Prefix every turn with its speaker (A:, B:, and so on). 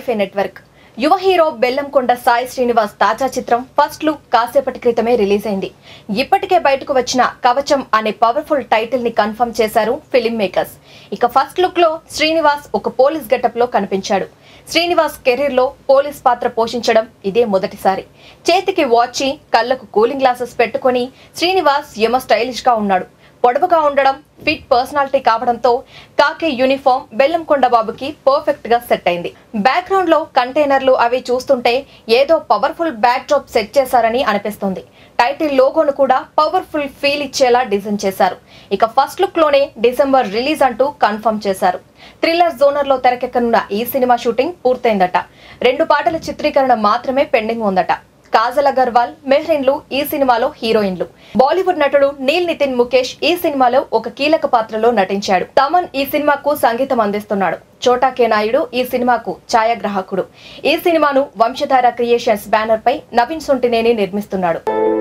A: wifi network యువ hero Bellamkonda Sai Srinivas తాజా చిత్రం ఫస్ట్ లుక్ కాసేపటి క్రితమే రిలీజ్ అయింది ఇప్పటికే బయటకు వచ్చిన కవచం అనే పవర్ఫుల్ టైటిల్ ని కన్ఫర్మ్ చేశారు ఫిల్మ్ మేకర్స్ ఇక ఫస్ట్ లుక్ లో శ్రీనివాస్ ఒక పోలీస్ గెటప్ లో కనిపించాడు శ్రీనివాస్ కెరీర్ లో పోలీస్ పాత్ర పోషించడం ఇదే మొదటిసారి చేతికి వాచి కళ్ళకు కూలింగ్ గ్లాసెస్ పెట్టుకొని శ్రీనివాస్ యమ స్టైలిష్ గా ఉన్నాడు పొడవుగా ఉండడం ఫిట్ పర్సనాలిటీ కావడంతో కాకి యూనిఫామ్ బెల్లంకొండ బాబుకి పర్ఫెక్ట్ గా సెట్ అయింది బ్యాక్గ్రౌండ్ లో కంటైనర్లు అవి చూస్తుంటే ఏదో పవర్ఫుల్ బ్యాక్ డ్రాప్ సెట్ చేశారని అనిపిస్తుంది టైటిల్ లోగోను కూడా పవర్ఫుల్ ఫీల్ ఇచ్చేలా డిజైన్ చేశారు ఇక ఫస్ట్ లుక్ లోనే డిసెంబర్ రిలీజ్ అంటూ కన్ఫర్మ్ చేశారు థ్రిల్లర్ జోనర్ లో తెరకెక్కనున్న ఈ సినిమా షూటింగ్ పూర్తయిందట రెండు పాటల చిత్రీకరణ మాత్రమే పెండింగ్ ఉందట కాజల్ అగర్వాల్ మెహ్రిన్లు ఈ సినిమాలో హీరోయిన్లు బాలీవుడ్ నటుడు నీల్ నితిన్ ముఖేష్ ఈ సినిమాలో ఒక కీలక పాత్రలో నటించాడు తమన్ ఈ సినిమాకు సంగీతం అందిస్తున్నాడు చోటా కే నాయుడు ఈ సినిమాకు ఛాయాగ్రాహకుడు ఈ సినిమాను వంశధార క్రియేషన్స్ బ్యానర్ పై నవీన్ సొంటినేని నిర్మిస్తున్నాడు